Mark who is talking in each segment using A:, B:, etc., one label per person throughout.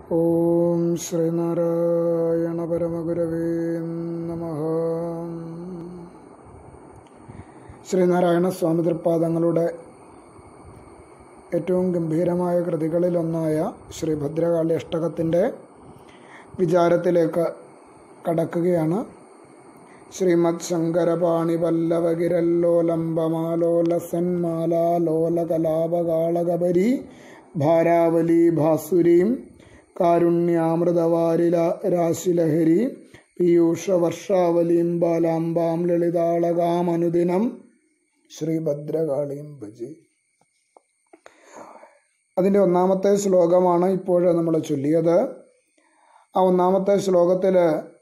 A: ഓം ശ്രീനാരായണ പരമഗുരവേ നമ ശ്രീനാരായണ സ്വാമി തൃപ്പാദങ്ങളുടെ ഏറ്റവും ഗംഭീരമായ കൃതികളിലൊന്നായ ശ്രീ ഭദ്രകാളി അഷ്ടകത്തിൻ്റെ വിചാരത്തിലേക്ക് കടക്കുകയാണ് ശ്രീമത് ശങ്കരപാണി പല്ലവകിരല്ലോലംബമാലോലസന്മാലോലകലാപകാളകബരി ഭാരാവലി ഭാസുരീം കാരുണ്യാമൃതവാരില രാശിലഹരി പീയൂഷവർഷാവലീം ബാലാംബാം ലളിതാളകാമനുദിനം ശ്രീഭദ്രകാളിയും ഭജി അതിൻ്റെ ഒന്നാമത്തെ ശ്ലോകമാണ് ഇപ്പോൾ നമ്മൾ ചൊല്ലിയത് ആ ഒന്നാമത്തെ ശ്ലോകത്തിൽ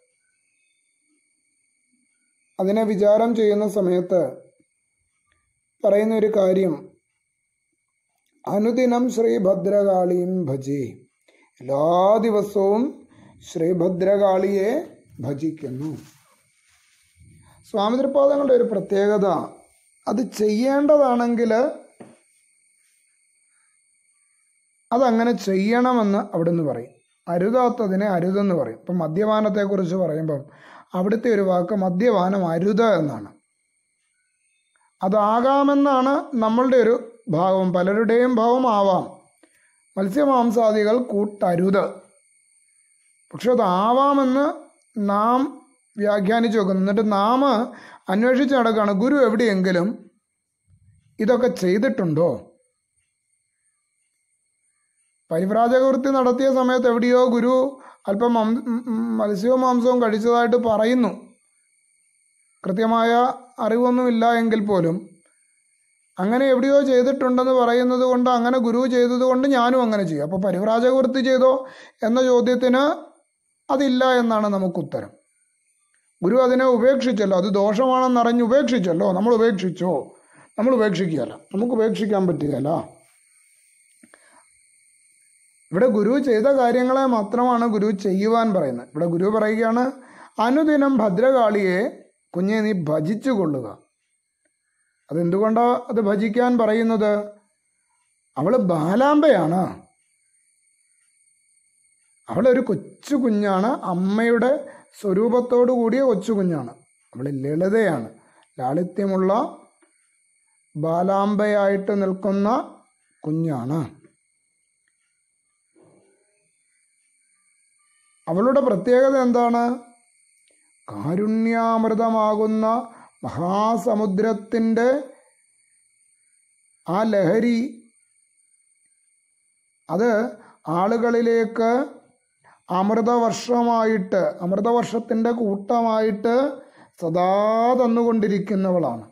A: അതിനെ വിചാരം ചെയ്യുന്ന സമയത്ത് പറയുന്ന ഒരു കാര്യം അനുദിനം ശ്രീഭദ്രകാളിയും ഭജി എല്ലാ ദിവസവും ശ്രീഭദ്രകാളിയെ ഭജിക്കുന്നു സ്വാമിതൃപാദങ്ങളുടെ ഒരു പ്രത്യേകത അത് ചെയ്യേണ്ടതാണെങ്കിൽ അതങ്ങനെ ചെയ്യണമെന്ന് അവിടുന്ന് പറയും അരുതാത്തതിനെ അരുതെന്ന് പറയും ഇപ്പം മദ്യപാനത്തെക്കുറിച്ച് പറയുമ്പം അവിടുത്തെ ഒരു വാക്ക് മദ്യപാനം അരുത് എന്നാണ് അതാകാമെന്നാണ് നമ്മളുടെ ഒരു ഭാവം പലരുടെയും ഭാവം ആവാം മത്സ്യമാംസാദികൾ കൂട്ടരുത് പക്ഷെ അതാവാമെന്ന് നാം വ്യാഖ്യാനിച്ചു വെക്കുന്നു എന്നിട്ട് നാം അന്വേഷിച്ച് നടക്കുകയാണ് ഗുരു എവിടെയെങ്കിലും ഇതൊക്കെ ചെയ്തിട്ടുണ്ടോ പരിവ്രാജകവൃത്തി നടത്തിയ സമയത്ത് എവിടെയോ ഗുരു അല്പം മത്സ്യവും മാംസവും കഴിച്ചതായിട്ട് പറയുന്നു കൃത്യമായ അറിവൊന്നുമില്ല എങ്കിൽ പോലും അങ്ങനെ എവിടെയോ ചെയ്തിട്ടുണ്ടെന്ന് പറയുന്നത് കൊണ്ട് അങ്ങനെ ഗുരു ചെയ്തത് കൊണ്ട് ഞാനും അങ്ങനെ ചെയ്യും അപ്പോൾ പരിവ്രാജകവൃത്തി ചെയ്തോ എന്ന ചോദ്യത്തിന് അതില്ല എന്നാണ് നമുക്ക് ഉത്തരം ഗുരു അതിനെ ഉപേക്ഷിച്ചല്ലോ അത് ദോഷമാണെന്നറിഞ്ഞ് ഉപേക്ഷിച്ചല്ലോ നമ്മൾ ഉപേക്ഷിച്ചോ നമ്മൾ ഉപേക്ഷിക്കുകയല്ല നമുക്ക് ഉപേക്ഷിക്കാൻ പറ്റുകയല്ല ഇവിടെ ഗുരു ചെയ്ത കാര്യങ്ങളെ മാത്രമാണ് ഗുരു ചെയ്യുവാൻ പറയുന്നത് ഇവിടെ ഗുരു പറയുകയാണ് അനുദിനം ഭദ്രകാളിയെ കുഞ്ഞെ നീ ഭജിച്ചു കൊള്ളുക അതെന്തുകൊണ്ടാണ് അത് ഭജിക്കാൻ പറയുന്നത് അവള് ബാലാമ്പയാണ് അവളൊരു കൊച്ചു കുഞ്ഞാണ് അമ്മയുടെ സ്വരൂപത്തോടു കൂടിയ കൊച്ചു കുഞ്ഞാണ് അവൾ ലളിതയാണ് ലാളിത്യമുള്ള ബാലാമ്പയായിട്ട് നിൽക്കുന്ന കുഞ്ഞാണ് അവളുടെ പ്രത്യേകത എന്താണ് കാരുണ്യാമൃതമാകുന്ന മഹാസമുദ്രത്തിൻ്റെ ആ ലഹരി അത് ആളുകളിലേക്ക് അമൃതവർഷമായിട്ട് അമൃതവർഷത്തിൻ്റെ കൂട്ടമായിട്ട് സദാ തന്നുകൊണ്ടിരിക്കുന്നവളാണ്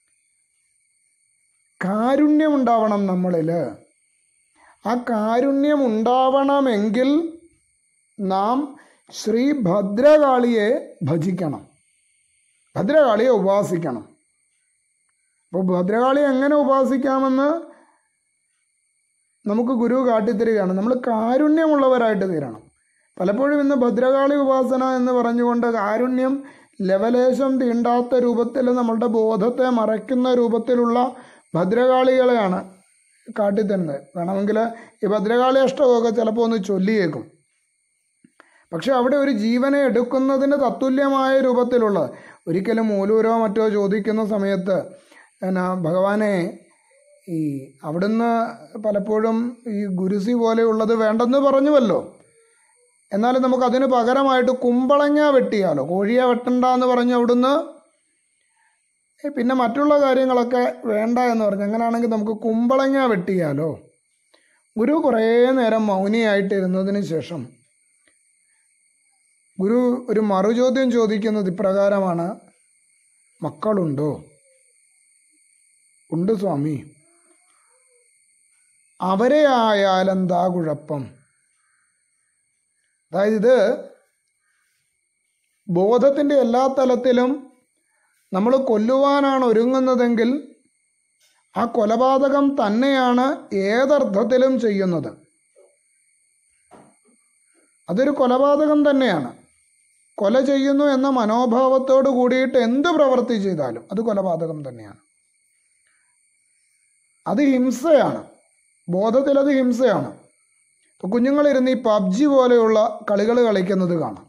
A: കാരുണ്യമുണ്ടാവണം നമ്മളിൽ ആ കാരുണ്യം ഉണ്ടാവണമെങ്കിൽ നാം ശ്രീ ഭദ്രകാളിയെ ഭജിക്കണം ഭദ്രകാളിയെ ഉപാസിക്കണം അപ്പോൾ ഭദ്രകാളിയെ എങ്ങനെ ഉപാസിക്കാമെന്ന് നമുക്ക് ഗുരു കാട്ടിത്തരികയാണ് നമ്മൾ കാരുണ്യമുള്ളവരായിട്ട് തീരണം പലപ്പോഴും ഇന്ന് ഭദ്രകാളി ഉപാസന എന്ന് പറഞ്ഞുകൊണ്ട് കാരുണ്യം ലവലേശം തീണ്ടാത്ത രൂപത്തിൽ നമ്മളുടെ ബോധത്തെ മറയ്ക്കുന്ന രൂപത്തിലുള്ള ഭദ്രകാളികളെയാണ് കാട്ടിത്തരുന്നത് വേണമെങ്കിൽ ഈ ഭദ്രകാളി അഷ്ടമൊക്കെ ചിലപ്പോൾ ഒന്ന് ചൊല്ലിയേക്കും പക്ഷെ അവിടെ ഒരു ജീവനെ എടുക്കുന്നതിന് തത്തുല്യമായ രൂപത്തിലുള്ള ഒരിക്കലും മൂലൂരോ മറ്റോ ചോദിക്കുന്ന സമയത്ത് എന്നാ ഭഗവാനെ ഈ അവിടുന്ന് പലപ്പോഴും ഈ ഗുരുസി പോലെയുള്ളത് വേണ്ടെന്ന് പറഞ്ഞുവല്ലോ എന്നാലും നമുക്ക് അതിന് പകരമായിട്ട് കുമ്പളങ്ങ വെട്ടിയാലോ കോഴിയെ വെട്ടണ്ട എന്ന് പറഞ്ഞു അവിടുന്ന് പിന്നെ മറ്റുള്ള കാര്യങ്ങളൊക്കെ വേണ്ട എന്ന് പറഞ്ഞു അങ്ങനെയാണെങ്കിൽ നമുക്ക് കുമ്പളങ്ങ വെട്ടിയാലോ ഗുരു കുറേ നേരം മൗനിയായിട്ടിരുന്നതിന് ശേഷം ഗുരു ഒരു മറുചോദ്യം ചോദിക്കുന്നത് ഇപ്രകാരമാണ് മക്കളുണ്ടോ ഉണ്ട് സ്വാമി അവരെ ആയാലെന്താ കുഴപ്പം അതായത് ഇത് ബോധത്തിൻ്റെ എല്ലാ തലത്തിലും നമ്മൾ കൊല്ലുവാനാണ് ഒരുങ്ങുന്നതെങ്കിൽ ആ കൊലപാതകം തന്നെയാണ് ഏതർത്ഥത്തിലും ചെയ്യുന്നത് അതൊരു കൊലപാതകം തന്നെയാണ് കൊല ചെയ്യുന്നു എന്ന മനോഭാവത്തോട് കൂടിയിട്ട് എന്ത് പ്രവൃത്തി ചെയ്താലും അത് കൊലപാതകം തന്നെയാണ് അത് ഹിംസയാണ് ബോധത്തിൽ അത് ഹിംസയാണ് ഇപ്പോൾ കുഞ്ഞുങ്ങളിരുന്ന് ഈ പബ്ജി പോലെയുള്ള കളികൾ കളിക്കുന്നത് കാണാം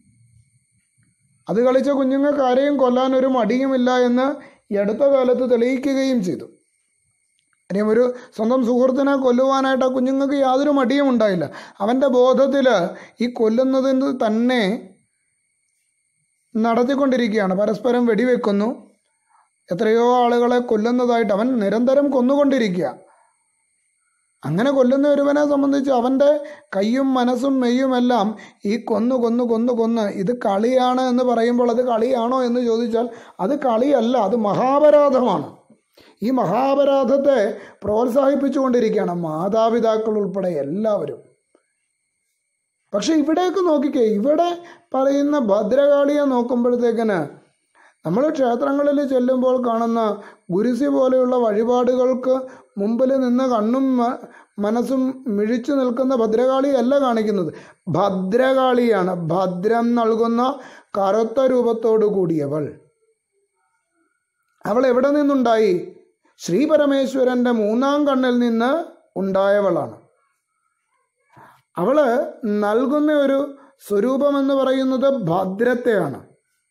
A: അത് കളിച്ച കുഞ്ഞുങ്ങൾക്ക് ആരെയും കൊല്ലാൻ ഒരു മടിയുമില്ല എന്ന് ഈ അടുത്ത കാലത്ത് തെളിയിക്കുകയും ചെയ്തു ഇനിയും ഒരു സ്വന്തം സുഹൃത്തിനെ കൊല്ലുവാനായിട്ട് ആ കുഞ്ഞുങ്ങൾക്ക് യാതൊരു മടിയും ഉണ്ടായില്ല അവൻ്റെ ബോധത്തിൽ ഈ കൊല്ലുന്നതിന് തന്നെ നടത്തിക്കൊണ്ടിരിക്കുകയാണ് പരസ്പരം വെടിവെക്കുന്നു എത്രയോ ആളുകളെ കൊല്ലുന്നതായിട്ട് അവൻ നിരന്തരം കൊന്നുകൊണ്ടിരിക്കുക അങ്ങനെ കൊല്ലുന്ന ഒരുവനെ സംബന്ധിച്ച് അവൻ്റെ കയ്യും മനസ്സും മെയ്യുമെല്ലാം ഈ കൊന്നു കൊന്നു കൊന്നു കൊന്ന് ഇത് കളിയാണ് എന്ന് പറയുമ്പോൾ അത് കളിയാണോ എന്ന് ചോദിച്ചാൽ അത് കളിയല്ല അത് മഹാപരാധമാണ് ഈ മഹാപരാധത്തെ പ്രോത്സാഹിപ്പിച്ചുകൊണ്ടിരിക്കുകയാണ് മാതാപിതാക്കൾ ഉൾപ്പെടെ എല്ലാവരും പക്ഷെ ഇവിടേക്ക് നോക്കിക്കേ ഇവിടെ പറയുന്ന ഭദ്രകാളിയെ നോക്കുമ്പോഴത്തേക്കിന് നമ്മൾ ക്ഷേത്രങ്ങളിൽ ചെല്ലുമ്പോൾ കാണുന്ന ഗുരുസി പോലെയുള്ള വഴിപാടുകൾക്ക് മുമ്പിൽ നിന്ന് കണ്ണും മ- മനസ്സും മിഴിച്ചു നിൽക്കുന്ന ഭദ്രകാളിയല്ല കാണിക്കുന്നത് ഭദ്രകാളിയാണ് ഭദ്രം നൽകുന്ന കറുത്ത രൂപത്തോടു കൂടിയവൾ അവൾ എവിടെ നിന്നുണ്ടായി ശ്രീ പരമേശ്വരന്റെ മൂന്നാം കണ്ണിൽ നിന്ന് ഉണ്ടായവളാണ് അവള് നൽകുന്ന ഒരു സ്വരൂപം എന്ന് പറയുന്നത് ഭദ്രത്തെയാണ്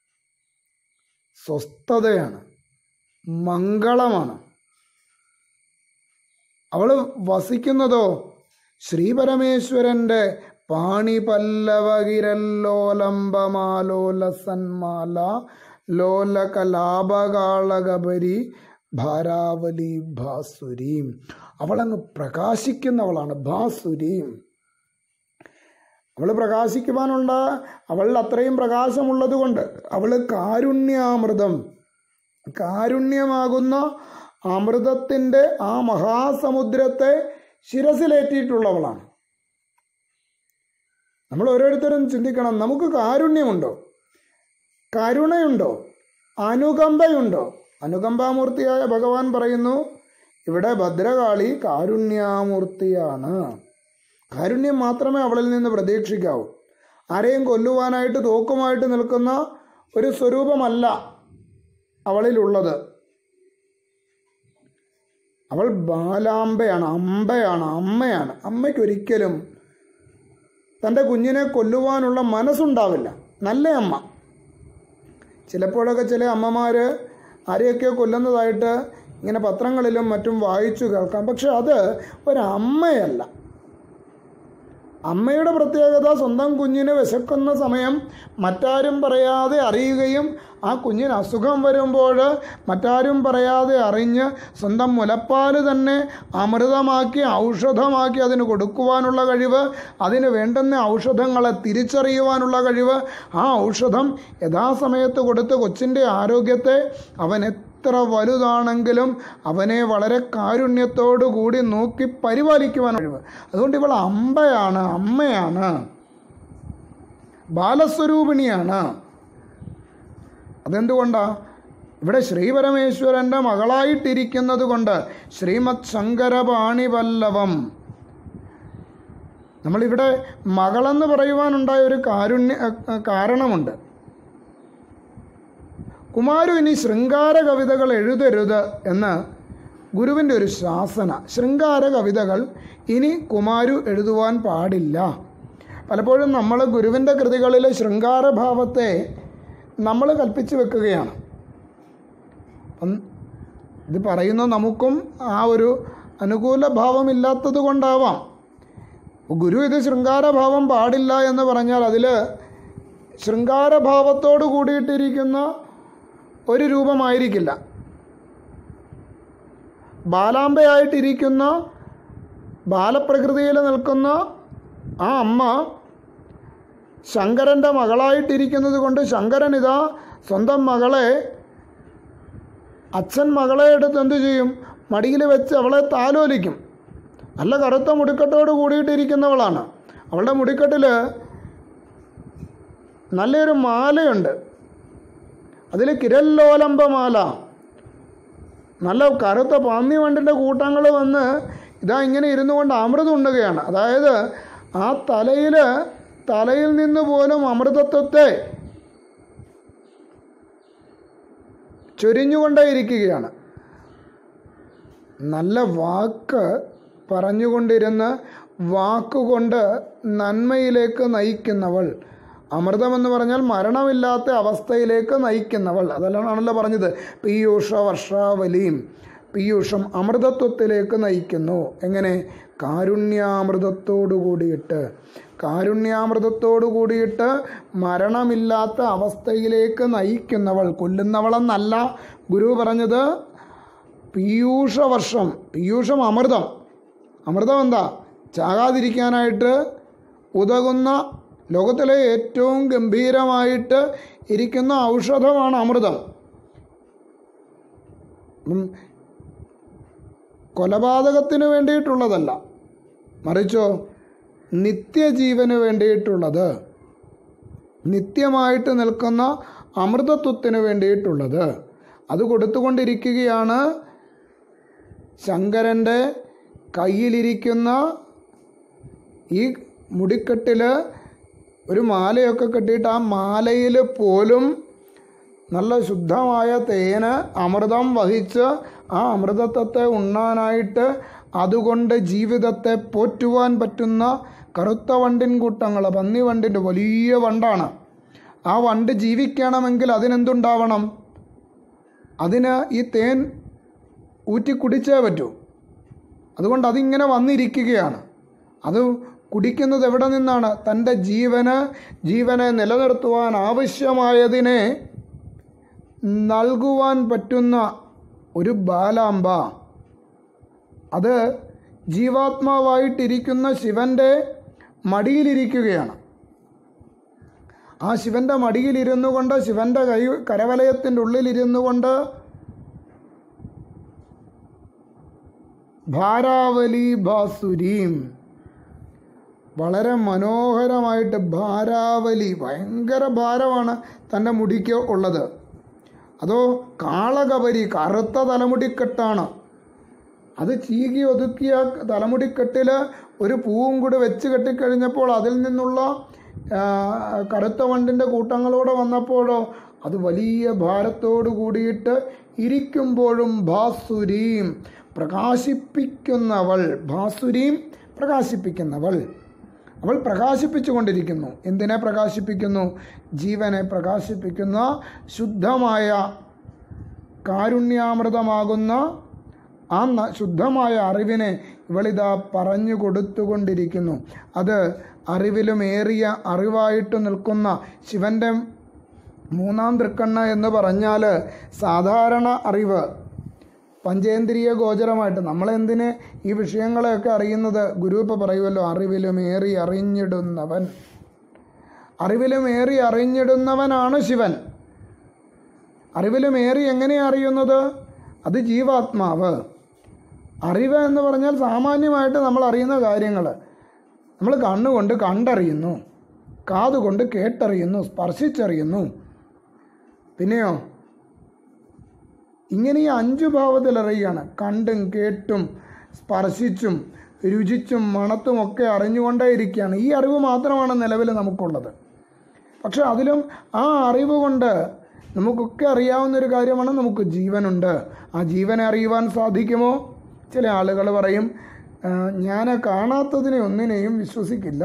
A: സ്വസ്ഥതയാണ് മംഗളമാണ് അവൾ വസിക്കുന്നതോ ശ്രീപരമേശ്വരന്റെ പാണി പല്ലവകിരല്ലോലംബമാലോല സന്മാല ലോല കലാപകാളകബരി ഭാരാവലി ഭാസുരീം അവളങ്ങ് പ്രകാശിക്കുന്നവളാണ് ഭാസുരീം അവൾ പ്രകാശിക്കുവാനുള്ള അവളിൽ അത്രയും പ്രകാശമുള്ളത് കൊണ്ട് അവൾ കാരുണ്യാമൃതം കാരുണ്യമാകുന്ന അമൃതത്തിൻ്റെ ആ മഹാസമുദ്രത്തെ ശിരസിലേറ്റിയിട്ടുള്ളവളാണ് നമ്മൾ ഓരോരുത്തരും ചിന്തിക്കണം നമുക്ക് കാരുണ്യമുണ്ടോ കരുണയുണ്ടോ അനുകമ്പയുണ്ടോ അനുകമ്പാമൂർത്തിയായ ഭഗവാൻ പറയുന്നു ഇവിടെ ഭദ്രകാളി കാരുണ്യാമൂർത്തിയാണ് കാരുണ്യം മാത്രമേ അവളിൽ നിന്ന് പ്രതീക്ഷിക്കാവൂ ആരെയും കൊല്ലുവാനായിട്ട് തോക്കുമായിട്ട് നിൽക്കുന്ന ഒരു സ്വരൂപമല്ല അവളിലുള്ളത് അവൾ ബാലാംബയാണ് അമ്പയാണ് അമ്മയാണ് അമ്മയ്ക്കൊരിക്കലും തൻ്റെ കുഞ്ഞിനെ കൊല്ലുവാനുള്ള മനസ്സുണ്ടാവില്ല നല്ല അമ്മ ചിലപ്പോഴൊക്കെ ചില അമ്മമാർ ആരെയൊക്കെ കൊല്ലുന്നതായിട്ട് ഇങ്ങനെ പത്രങ്ങളിലും മറ്റും വായിച്ചു കേൾക്കാം പക്ഷെ അത് ഒരമ്മയല്ല അമ്മയുടെ പ്രത്യേകത സ്വന്തം കുഞ്ഞിന് വിശക്കുന്ന സമയം മറ്റാരും പറയാതെ അറിയുകയും ആ കുഞ്ഞിന് അസുഖം വരുമ്പോൾ മറ്റാരും പറയാതെ അറിഞ്ഞ് സ്വന്തം മുലപ്പാല് തന്നെ അമൃതമാക്കി ഔഷധമാക്കി അതിന് കൊടുക്കുവാനുള്ള കഴിവ് അതിന് വേണ്ടുന്ന ഔഷധങ്ങളെ തിരിച്ചറിയുവാനുള്ള കഴിവ് ആ ഔഷധം യഥാസമയത്ത് കൊടുത്ത് കൊച്ചിൻ്റെ ആരോഗ്യത്തെ അവൻ എത്ര വലുതാണെങ്കിലും അവനെ വളരെ കാരുണ്യത്തോടു കൂടി നോക്കി പരിപാലിക്കുവാൻ കഴിവ് അതുകൊണ്ട് ഇവൾ അമ്പയാണ് അമ്മയാണ് ബാലസ്വരൂപിണിയാണ് അതെന്തുകൊണ്ടാ ഇവിടെ ശ്രീപരമേശ്വരൻ്റെ മകളായിട്ടിരിക്കുന്നത് കൊണ്ട് ശ്രീമത് ശങ്കരപാണിപല്ലവം നമ്മളിവിടെ മകളെന്ന് പറയുവാനുണ്ടായ ഒരു കാരുണ്യ അഹ് കാരണമുണ്ട് കുമാരു ഇനി ശൃംഗാര കവിതകൾ എഴുതരുത് എന്ന് ഗുരുവിൻ്റെ ഒരു ശാസന ശൃംഗാര കവിതകൾ ഇനി കുമാരു എഴുതുവാൻ പാടില്ല പലപ്പോഴും നമ്മൾ ഗുരുവിൻ്റെ കൃതികളിൽ ശൃംഗാരഭാവത്തെ നമ്മൾ കൽപ്പിച്ചു വെക്കുകയാണ് അപ്പം ഇത് പറയുന്ന നമുക്കും ആ ഒരു അനുകൂല ഭാവമില്ലാത്തത് കൊണ്ടാവാം ഗുരു ഇത് ശൃംഗാരഭാവം പാടില്ല എന്ന് പറഞ്ഞാൽ അതിൽ ശൃംഗാരഭാവത്തോട് കൂടിയിട്ടിരിക്കുന്ന ഒരു രൂപമായിരിക്കില്ല ബാലാംബയായിട്ടിരിക്കുന്ന ബാലപ്രകൃതിയിൽ നിൽക്കുന്ന ആ അമ്മ ശങ്കരൻ്റെ മകളായിട്ടിരിക്കുന്നത് കൊണ്ട് ശങ്കരൻ ഇതാ സ്വന്തം മകളെ അച്ഛൻ മകളെ എടുത്ത് എന്തു ചെയ്യും മടിയിൽ വെച്ച് അവളെ താലോലിക്കും നല്ല കറുത്ത മുടിക്കെട്ടോട് കൂടിയിട്ടിരിക്കുന്നവളാണ് അവളുടെ മുടിക്കെട്ടിൽ നല്ലൊരു മാലയുണ്ട് അതിൽ കിരല്ലോലംബമാല നല്ല കറുത്ത പന്നി വണ്ടിൻ്റെ കൂട്ടങ്ങൾ വന്ന് ഇതാ ഇങ്ങനെ ഇരുന്നു കൊണ്ട് അമൃതം ഉണ്ണുകയാണ് അതായത് ആ തലയിൽ തലയിൽ നിന്ന് പോലും അമൃതത്വത്തെ ചൊരിഞ്ഞുകൊണ്ടേയിരിക്കുകയാണ് നല്ല വാക്ക് പറഞ്ഞുകൊണ്ടിരുന്ന് വാക്കുകൊണ്ട് നന്മയിലേക്ക് നയിക്കുന്നവൾ അമൃതമെന്ന് പറഞ്ഞാൽ മരണമില്ലാത്ത അവസ്ഥയിലേക്ക് നയിക്കുന്നവൾ അതെല്ലാമാണല്ലോ പറഞ്ഞത് പീയൂഷ വർഷാവലിയും പീയൂഷം അമൃതത്വത്തിലേക്ക് നയിക്കുന്നു എങ്ങനെ കാരുണ്യാമൃതത്തോടു കൂടിയിട്ട് കാരുണ്യാമൃതത്തോടു കൂടിയിട്ട് മരണമില്ലാത്ത അവസ്ഥയിലേക്ക് നയിക്കുന്നവൾ കൊല്ലുന്നവളെന്നല്ല ഗുരു പറഞ്ഞത് പീയൂഷവർഷം പീയൂഷം അമൃതം അമൃതം എന്താ ചാകാതിരിക്കാനായിട്ട് ഉതകുന്ന ലോകത്തിലെ ഏറ്റവും ഗംഭീരമായിട്ട് ഇരിക്കുന്ന ഔഷധമാണ് അമൃതം ഉം, കൊലപാതകത്തിന് വേണ്ടിയിട്ടുള്ളതല്ല മറിച്ചോ നിത്യജീവന് വേണ്ടിയിട്ടുള്ളത് നിത്യമായിട്ട് നിൽക്കുന്ന അമൃതത്വത്തിന് വേണ്ടിയിട്ടുള്ളത് അത് കൊടുത്തുകൊണ്ടിരിക്കുകയാണ് ശങ്കരൻ്റെ കയ്യിലിരിക്കുന്ന ഈ മുടിക്കെട്ടിൽ ഒരു മാലയൊക്കെ കെട്ടിയിട്ട് ആ മാലയിൽ പോലും നല്ല ശുദ്ധമായ തേന് അമൃതം വഹിച്ച് ആ അമൃതത്വത്തെ ഉണ്ണാനായിട്ട് അതുകൊണ്ട് ജീവിതത്തെ പോറ്റുവാൻ പറ്റുന്ന കറുത്ത വണ്ടിൻ കൂട്ടങ്ങൾ പന്നി വണ്ടിൻ്റെ വലിയ വണ്ടാണ് ആ വണ്ട് ജീവിക്കണമെങ്കിൽ അതിനെന്തുണ്ടാവണം അതിന് ഈ തേൻ ഊറ്റി കുടിച്ചേ പറ്റൂ അതുകൊണ്ട് അതിങ്ങനെ വന്നിരിക്കുകയാണ് അത് കുടിക്കുന്നത് എവിടെ നിന്നാണ് തൻ്റെ ജീവന് ജീവനെ നിലനിർത്തുവാൻ ആവശ്യമായതിനെ നൽകുവാൻ പറ്റുന്ന ഒരു ബാലാമ്പ അത് ജീവാത്മാവായിട്ടിരിക്കുന്ന ശിവൻ്റെ മടിയിലിരിക്കുകയാണ് ആ ശിവൻ്റെ മടിയിലിരുന്നു കൊണ്ട് ശിവൻ്റെ കൈ കരവലയത്തിൻ്റെ ഉള്ളിലിരുന്നു കൊണ്ട് ഭാരാവലി ഭാസുരീം വളരെ മനോഹരമായിട്ട് ഭാരാവലി ഭയങ്കര ഭാരമാണ് തൻ്റെ മുടിക്ക് ഉള്ളത് അതോ കാളകബരി കറുത്ത തലമുടിക്കെട്ടാണ് അത് ചീകി ഒതുക്കിയ തലമുടിക്കെട്ടിൽ ഒരു പൂവും കൂടി വെച്ച് കെട്ടിക്കഴിഞ്ഞപ്പോൾ അതിൽ നിന്നുള്ള ആ, കറുത്ത വണ്ടിൻ്റെ കൂട്ടങ്ങളോടെ വന്നപ്പോഴോ അത് വലിയ ഭാരത്തോടു കൂടിയിട്ട് ഇരിക്കുമ്പോഴും ഭാസുരീം പ്രകാശിപ്പിക്കുന്നവൾ ഭാസുരീം പ്രകാശിപ്പിക്കുന്നവൾ അവൾ പ്രകാശിപ്പിച്ചു കൊണ്ടിരിക്കുന്നു എന്തിനെ പ്രകാശിപ്പിക്കുന്നു ജീവനെ പ്രകാശിപ്പിക്കുന്ന ശുദ്ധമായ കാരുണ്യാമൃതമാകുന്ന ആ ന- ശുദ്ധമായ അറിവിനെ ഇവളിതാ പറഞ്ഞു കൊടുത്തുകൊണ്ടിരിക്കുന്നു അത് അറിവിലുമേറിയ അറിവായിട്ട് നിൽക്കുന്ന ശിവൻ്റെ മൂന്നാം തൃക്കണ്ണ് എന്ന് പറഞ്ഞാൽ സാധാരണ അറിവ് പഞ്ചേന്ദ്രിയ ഗോചരമായിട്ട് നമ്മളെന്തിന് ഈ വിഷയങ്ങളെയൊക്കെ അറിയുന്നത് ഗുരു ഇപ്പോൾ പറയുമല്ലോ അറിവിലുമേറി അറിഞ്ഞിടുന്നവൻ അറിവിലുമേറി അറിഞ്ഞിടുന്നവനാണ് ശിവൻ അറിവിലുമേറി എങ്ങനെയാണ് അറിയുന്നത് അത് ജീവാത്മാവ് അറിവ് എന്ന് പറഞ്ഞാൽ സാമാന്യമായിട്ട് നമ്മൾ അറിയുന്ന കാര്യങ്ങൾ നമ്മൾ കണ്ണുകൊണ്ട് കണ്ടറിയുന്നു കാതുകൊണ്ട് കേട്ടറിയുന്നു സ്പർശിച്ചറിയുന്നു പിന്നെയോ ഇങ്ങനെ ഈ അഞ്ചു ഭാവത്തിൽ അറിയുകയാണ് കണ്ടും കേട്ടും സ്പർശിച്ചും രുചിച്ചും മണത്തും ഒക്കെ അറിഞ്ഞുകൊണ്ടേ ഇരിക്കുകയാണ് ഈ അറിവ് മാത്രമാണ് നിലവിൽ നമുക്കുള്ളത് പക്ഷെ അതിലും ആ അറിവ് കൊണ്ട് നമുക്കൊക്കെ അറിയാവുന്ന ഒരു കാര്യമാണ് നമുക്ക് ജീവനുണ്ട് ആ ജീവനെ അറിയുവാൻ സാധിക്കുമോ ചില ആളുകൾ പറയും "ആ, ഞാൻ കാണാത്തതിനെ ഒന്നിനെയും വിശ്വസിക്കില്ല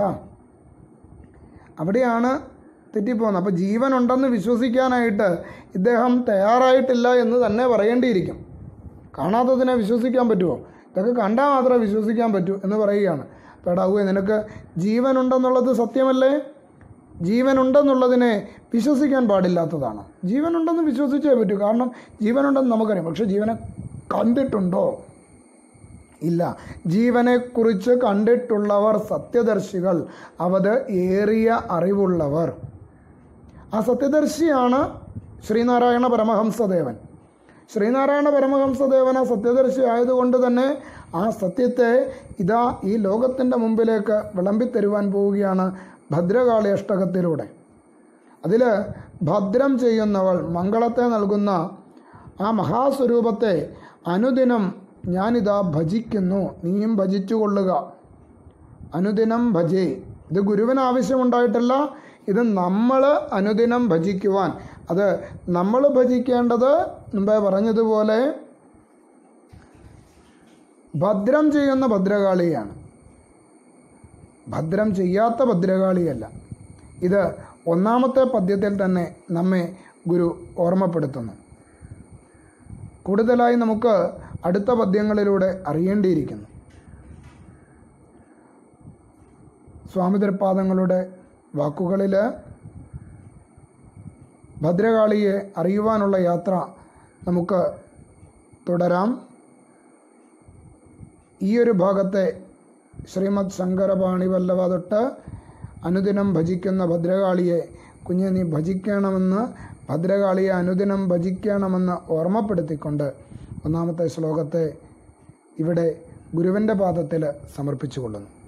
A: അവിടെയാണ് തെറ്റിപ്പോകുന്നത് അപ്പോൾ ജീവനുണ്ടെന്ന് വിശ്വസിക്കാനായിട്ട് ഇദ്ദേഹം തയ്യാറായിട്ടില്ല എന്ന് തന്നെ പറയേണ്ടിയിരിക്കും കാണാത്തതിനെ വിശ്വസിക്കാൻ പറ്റുമോ ഇതൊക്കെ കണ്ടാൽ മാത്രമേ വിശ്വസിക്കാൻ പറ്റൂ എന്ന് പറയുകയാണ് പേടാവുക നിനക്ക് ജീവനുണ്ടെന്നുള്ളത് സത്യമല്ലേ ജീവനുണ്ടെന്നുള്ളതിനെ വിശ്വസിക്കാൻ പാടില്ലാത്തതാണ് ജീവനുണ്ടെന്ന് വിശ്വസിച്ചേ പറ്റൂ കാരണം ജീവനുണ്ടെന്ന് നമുക്കറിയാം പക്ഷെ ജീവനെ കണ്ടിട്ടുണ്ടോ ഇല്ല ജീവനെക്കുറിച്ച് കണ്ടിട്ടുള്ളവർ സത്യദർശികൾ അവത് ഏറിയ അറിവുള്ളവർ ആ സത്യദർശിയാണ് ശ്രീനാരായണ പരമഹംസദേവൻ ശ്രീനാരായണ പരമഹംസദേവൻ ആ സത്യദർശി ആയതുകൊണ്ട് തന്നെ ആ സത്യത്തെ ഇതാ ഈ ലോകത്തിൻ്റെ മുമ്പിലേക്ക് വിളമ്പിത്തരുവാൻ പോവുകയാണ് ഭദ്രകാളി അഷ്ടകത്തിലൂടെ അതിൽ ഭദ്രം ചെയ്യുന്നവൾ മംഗളത്തെ നൽകുന്ന ആ മഹാസ്വരൂപത്തെ അനുദിനം ഞാനിതാ ഭജിക്കുന്നു നീയും ഭജിച്ചു കൊള്ളുക അനുദിനം ഭജേ ഇത് ഗുരുവിന് ആവശ്യമുണ്ടായിട്ടല്ല ഇത് നമ്മൾ അനുദിനം ഭജിക്കുവാൻ അത് നമ്മൾ ഭജിക്കേണ്ടത് മുമ്പേ പറഞ്ഞതുപോലെ ഭദ്രം ചെയ്യുന്ന ഭദ്രകാളിയാണ് ഭദ്രം ചെയ്യാത്ത ഭദ്രകാളിയല്ല ഇത് ഒന്നാമത്തെ പദ്യത്തിൽ തന്നെ നമ്മെ ഗുരു ഓർമ്മപ്പെടുത്തുന്നു കൂടുതലായി നമുക്ക് അടുത്ത പദ്യങ്ങളിലൂടെ അറിയേണ്ടിയിരിക്കുന്നു സ്വാമിതൃപാദങ്ങളുടെ വാക്കുകളിൽ ഭദ്രകാളിയെ അറിയുവാനുള്ള യാത്ര നമുക്ക് തുടരാം ഈ ഒരു ഭാഗത്തെ ശ്രീമദ് ശങ്കരപാണി വല്ലഭ തൊട്ട് അനുദിനം ഭജിക്കുന്ന ഭദ്രകാളിയെ കുഞ്ഞെ നീ ഭജിക്കണമെന്ന് ഭദ്രകാളിയെ അനുദിനം ഭജിക്കണമെന്ന് ഓർമ്മപ്പെടുത്തിക്കൊണ്ട് ഒന്നാമത്തെ ശ്ലോകത്തെ ഇവിടെ ഗുരുവിൻ്റെ പാദത്തിൽ സമർപ്പിച്ചു കൊള്ളുന്നു